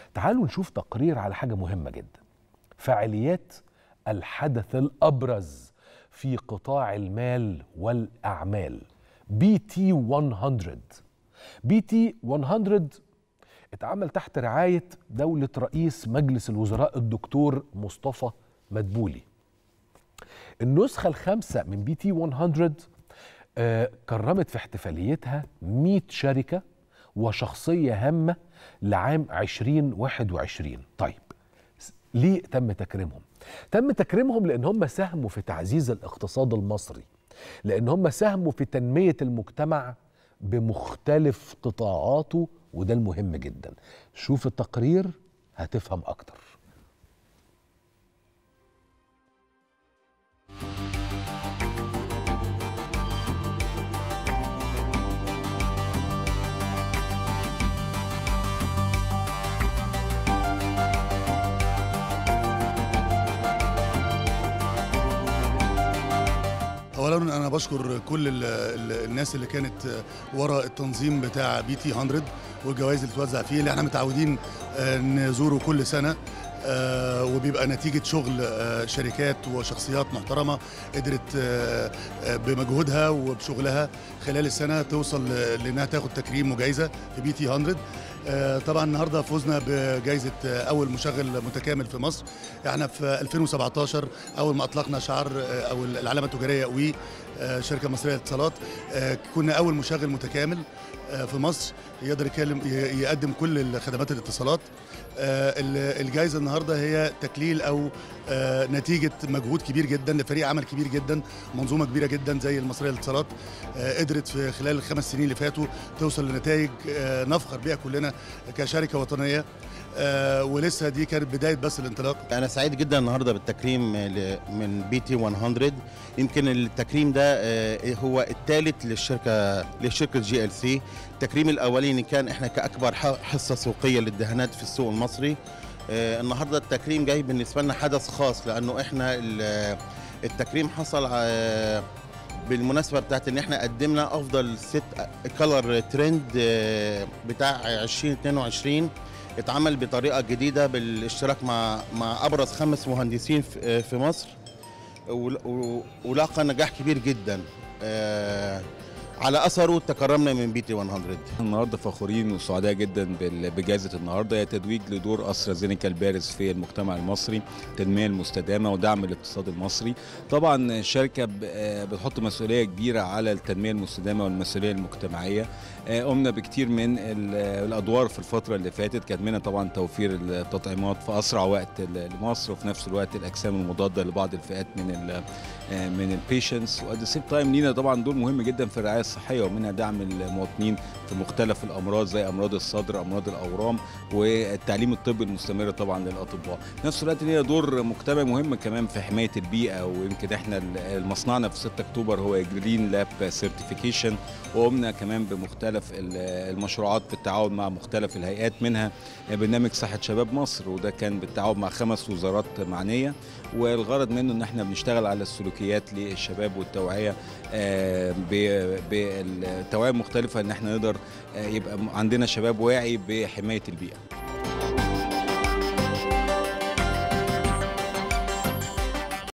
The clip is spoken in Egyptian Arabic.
تعالوا نشوف تقرير على حاجة مهمة جدا فعاليات الحدث الأبرز في قطاع المال والأعمال بي تي 100 بي تي 100 اتعمل تحت رعاية دولة رئيس مجلس الوزراء الدكتور مصطفى مدبولي النسخة الخامسة من بي تي 100 آه كرمت في احتفاليتها 100 شركة وشخصية هامة لعام 2021 طيب ليه تم تكريمهم؟ تم تكريمهم لأن هم ساهموا في تعزيز الاقتصاد المصري لأن هم ساهموا في تنمية المجتمع بمختلف قطاعاته وده المهم جدا شوف التقرير هتفهم أكتر اولا انا بشكر كل ال ال الناس اللي كانت ورا التنظيم بتاع بي تي 100 والجوائز اللي بتوزع فيه اللي احنا متعودين نزوره كل سنه آه وبيبقى نتيجة شغل آه شركات وشخصيات محترمة قدرت آه بمجهودها وبشغلها خلال السنة توصل لأنها تاخد تكريم وجائزة في بي تي 100 طبعا النهارده فوزنا بجائزه اول مشغل متكامل في مصر احنا في 2017 اول ما اطلقنا شعار او العلامه التجاريه وي شركه مصريه للاتصالات كنا اول مشغل متكامل في مصر يقدر يكلم يقدم كل خدمات الاتصالات الجائزه النهارده هي تكليل او نتيجه مجهود كبير جدا لفريق عمل كبير جدا منظومه كبيره جدا زي المصريه للاتصالات قدرت في خلال الخمس سنين اللي فاتوا توصل لنتائج نفخر بيها كلنا كشركه وطنيه آه ولسه دي كانت بدايه بس الانطلاق انا سعيد جدا النهارده بالتكريم من بي تي 100 يمكن التكريم ده آه هو الثالث للشركه لشركه جي ال سي التكريم الاولاني كان احنا كاكبر حصه سوقيه للدهانات في السوق المصري آه النهارده التكريم جاي بالنسبه لنا حدث خاص لانه احنا التكريم حصل بالمناسبه بتاعت ان احنا قدمنا افضل ست كلر ترند بتاع 2022 اتعمل بطريقه جديده بالاشتراك مع مع ابرز خمس مهندسين في مصر ولاقى نجاح كبير جدا على اثره تكرمنا من بي تي 100 النهارده فخورين وسعداء جدا بجائزه النهارده هي تتويج لدور استرازينيكا البارز في المجتمع المصري التنميه المستدامه ودعم الاقتصاد المصري طبعا الشركه بتحط مسؤوليه كبيره على التنميه المستدامه والمسؤوليه المجتمعيه قمنا بكتير من الادوار في الفتره اللي فاتت كانت منها طبعا توفير التطعيمات في اسرع وقت لمصر وفي نفس الوقت الاجسام المضاده لبعض الفئات من ال من البيشنتس وات ذا سيم تايم لينا طبعا دور مهم جدا في الرعايه الصحيه ومنها دعم المواطنين في مختلف الامراض زي امراض الصدر امراض الاورام والتعليم الطبي المستمر طبعا للاطباء في نفس الوقت لينا دور مجتمعي مهم كمان في حمايه البيئه ويمكن احنا مصنعنا في 6 اكتوبر هو جرين لاب سيرتيفيكيشن وقمنا كمان بمختلف المشروعات بالتعاون مع مختلف الهيئات منها برنامج صحه شباب مصر وده كان بالتعاون مع خمس وزارات معنيه والغرض منه ان احنا بنشتغل على السلوكيات للشباب والتوعيه بالتوعيه المختلفه ان احنا نقدر يبقى عندنا شباب واعي بحمايه البيئه